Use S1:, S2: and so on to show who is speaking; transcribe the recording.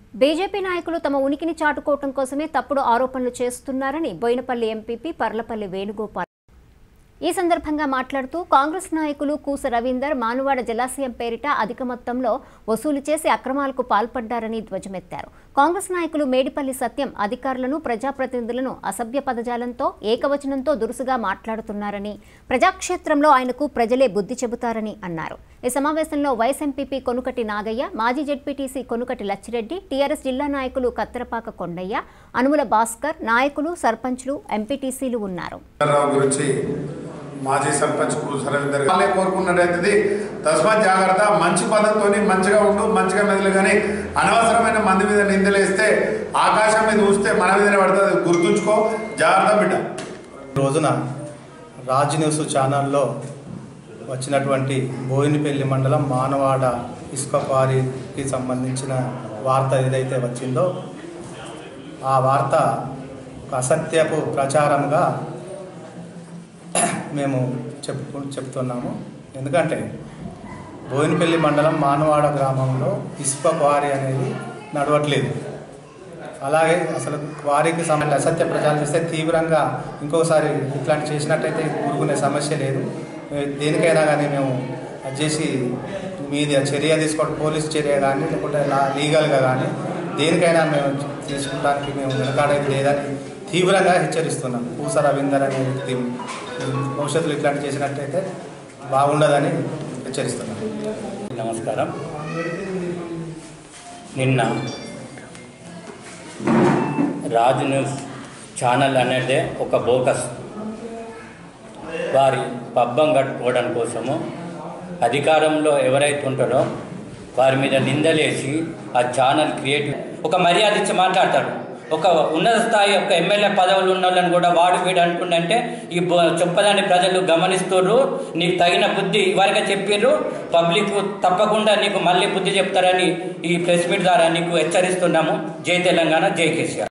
S1: BJP నాయకులు తమ ఉనికిని చాటుకోవటం కోసమే తప్పుడు ఆరోపణలు చేస్తున్నారని బోయినపల్లి ఎంపీపీ పర్లపల్లి వేణుగోపాల్ ఈ సందర్భంగా మాట్లాడుతూ కాంగ్రెస్ నాయకులు కూస రవీందర్ మానువాడ జలాశయం పేరిట అధిక మొత్తంలో వసూలు చేసి అక్రమాలకు పాల్పడ్డారని ధ్వజమెత్తారు కాంగ్రెస్ నాయకులు మేడిపల్లి సత్యం అధికారులను ప్రజాప్రతినిధులను అసభ్య పదజాలంతో ఏకవచనంతో దురుసుగా మాట్లాడుతున్నారని ప్రజాక్షేత్రంలో ఆయనకు ప్రజలే బుద్ధి చెబుతారని అన్నారు ఈ సమావేశంలో వైస్ ఎంపీపీ కొనుకటి నాగయ్య మాజీ జెడ్పీటీసీ కొనుకటి లచ్చిరెడ్డి టీఆర్ఎస్ జిల్లా నాయకులు కత్తెరపాక కొండయ్య అనుముల భాస్కర్ నాయకులు సర్పంచ్లు ఎంపీటీసీలు ఉన్నారు
S2: రావు గురించి మాజీ సర్పంచ్ సరవీందర్ వాళ్ళే కోరుకున్నట్టయితే తస్మాత్ జాగ్రత్త మంచి పద్ధతితోని మంచిగా ఉండు మంచిగా మెదలు కానీ అనవసరమైన మంది మీద నిందలేస్తే ఆకాశం మీద చూస్తే మన మీదనే పడుతుంది గుర్తుంచుకో జాగ్రత్త బిడ్డ
S3: ఈ రోజున రాజ్ న్యూస్ ఛానల్లో వచ్చినటువంటి బోయినపల్లి మండలం మానవాడ ఇసుక క్వారీకి సంబంధించిన వార్త ఏదైతే వచ్చిందో ఆ వార్త ఒక అసత్యపు ప్రచారంగా మేము చెప్పుకు చెప్తున్నాము ఎందుకంటే బోయినపల్లి మండలం మానవాడ గ్రామంలో ఇసుక క్వారీ అనేది నడవట్లేదు అలాగే అసలు క్వారీకి సంబంధించి అసత్య ప్రచారం చేస్తే తీవ్రంగా ఇంకోసారి ఇట్లాంటి చేసినట్టయితే ఊరుకునే సమస్య లేదు ఏ, దేనికైనా కానీ మేము అది చేసి మీది చర్య తీసుకోవడం పోలీస్ చర్య కానీ లేకుంటే లా లీగల్గా కానీ దేనికైనా మేము తీసుకుంటానికి మేము వెనకాడేది లేదని తీవ్రంగా హెచ్చరిస్తున్నాం పూస రవీందర్ అనే వ్యక్తి భవిష్యత్తులో ఇట్లాంటి చేసినట్టయితే బాగుండదని హెచ్చరిస్తున్నాం
S4: నమస్కారం నిన్న రాజు న్యూస్ ఛానల్ అనేదే ఒక బోకస్ వారి పబ్బం కట్టుకోవడం కోసము అధికారంలో ఎవరైతే ఉంటారో వారి మీద నిందలేసి ఆ ఛానల్ క్రియేటివ్ ఒక మర్యాద ఇచ్చి మాట్లాడతాడు ఒక ఉన్నత స్థాయి ఒక ఎమ్మెల్యే పదవులు ఉన్న వాళ్ళని కూడా వాడు వీడు అంటుండంటే ఈ బో- చెప్పదాన్ని ప్రజలు గమనిస్తుర్రు నీకు తగిన బుద్ధి ఇవరకే చెప్పిర్రు పబ్లిక్ తప్పకుండా నీకు మళ్ళీ బుద్ధి చెప్తారని ఈ ప్రెస్ మీట్ ద్వారా నీకు హెచ్చరిస్తున్నాము జై తెలంగాణ జై కేసీఆర్